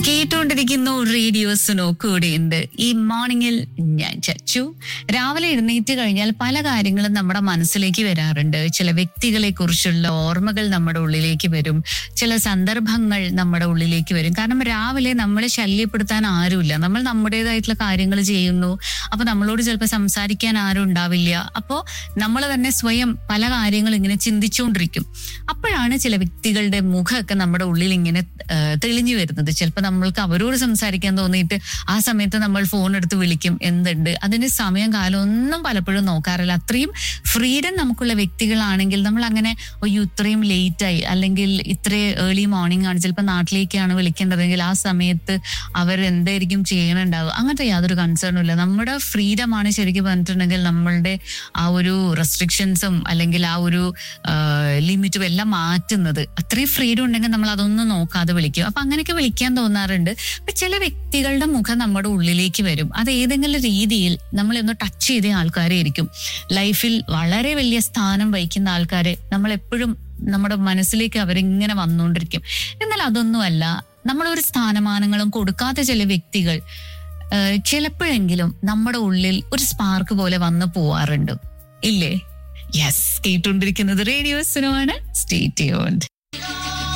കേട്ടുകൊണ്ടിരിക്കുന്നു റേഡിയോസിനോ കൂടെയുണ്ട് ഈ മോർണിംഗിൽ ഞാൻ ചച്ചു രാവിലെ എഴുന്നേറ്റ് കഴിഞ്ഞാൽ പല കാര്യങ്ങളും നമ്മുടെ മനസ്സിലേക്ക് വരാറുണ്ട് ചില വ്യക്തികളെ കുറിച്ചുള്ള ഓർമ്മകൾ നമ്മുടെ ഉള്ളിലേക്ക് വരും ചില സന്ദർഭങ്ങൾ നമ്മുടെ ഉള്ളിലേക്ക് വരും കാരണം രാവിലെ നമ്മളെ ശല്യപ്പെടുത്താൻ ആരുമില്ല നമ്മൾ നമ്മുടേതായിട്ടുള്ള കാര്യങ്ങൾ ചെയ്യുന്നു അപ്പൊ നമ്മളോട് ചിലപ്പോൾ സംസാരിക്കാൻ ആരും ഉണ്ടാവില്ല അപ്പോൾ നമ്മൾ തന്നെ സ്വയം പല കാര്യങ്ങൾ ഇങ്ങനെ ചിന്തിച്ചുകൊണ്ടിരിക്കും അപ്പോഴാണ് ചില വ്യക്തികളുടെ മുഖമൊക്കെ നമ്മുടെ ഉള്ളിൽ ഇങ്ങനെ ആ, തെളിഞ്ഞു വരുന്നത് ചിലപ്പോൾ നമ്മൾക്ക് അവരോട് സംസാരിക്കാൻ തോന്നിയിട്ട് ആ സമയത്ത് നമ്മൾ ഫോൺ എടുത്ത് വിളിക്കും എന്തുണ്ട് അതിന് സമയം കാലം ഒന്നും പലപ്പോഴും നോക്കാറില്ല അത്രയും ഫ്രീഡം നമുക്കുള്ള വ്യക്തികളാണെങ്കിൽ നമ്മൾ അങ്ങനെ അയ്യോ ഇത്രയും ലേറ്റ് ആയി അല്ലെങ്കിൽ ഇത്ര ഏർലി മോർണിംഗ് ആണ് ചിലപ്പോൾ നാട്ടിലേക്കാണ് വിളിക്കേണ്ടതെങ്കിൽ ആ സമയത്ത് അവർ എന്തായിരിക്കും ചെയ്യണുണ്ടാവുക അങ്ങനത്തെ യാതൊരു കൺസേണും ഇല്ല നമ്മുടെ ഫ്രീഡമാണ് ശരിക്കും പറഞ്ഞിട്ടുണ്ടെങ്കിൽ നമ്മളുടെ ആ ഒരു റെസ്ട്രിക്ഷൻസും അല്ലെങ്കിൽ ആ ഒരു ലിമിറ്റും എല്ലാം മാറ്റുന്നത് അത്രയും ഫ്രീഡം ഉണ്ടെങ്കിൽ നമ്മൾ അതൊന്നും നോക്കാതെ വിളിക്കും അപ്പൊ അങ്ങനെയൊക്കെ വിളിക്കാൻ തോന്നാറുണ്ട് അപ്പൊ ചില വ്യക്തികളുടെ മുഖം നമ്മുടെ ഉള്ളിലേക്ക് വരും അത് ഏതെങ്കിലും രീതിയിൽ നമ്മളൊന്ന് ടച്ച് ചെയ്ത ആൾക്കാരെ ആയിരിക്കും ലൈഫിൽ വളരെ വലിയ സ്ഥാനം വഹിക്കുന്ന ആൾക്കാരെ നമ്മൾ എപ്പോഴും നമ്മുടെ മനസ്സിലേക്ക് അവരിങ്ങനെ വന്നുകൊണ്ടിരിക്കും എന്നാൽ അതൊന്നുമല്ല നമ്മളൊരു സ്ഥാനമാനങ്ങളും കൊടുക്കാത്ത ചില വ്യക്തികൾ ഏഹ് ചിലപ്പോഴെങ്കിലും നമ്മുടെ ഉള്ളിൽ ഒരു സ്പാർക്ക് പോലെ വന്നു പോവാറുണ്ട് ഇല്ലേ യെസ് കേട്ടുകൊണ്ടിരിക്കുന്നത് റേഡിയോ സിനിമയാണ് സ്റ്റേറ്റ് യോണ്ട്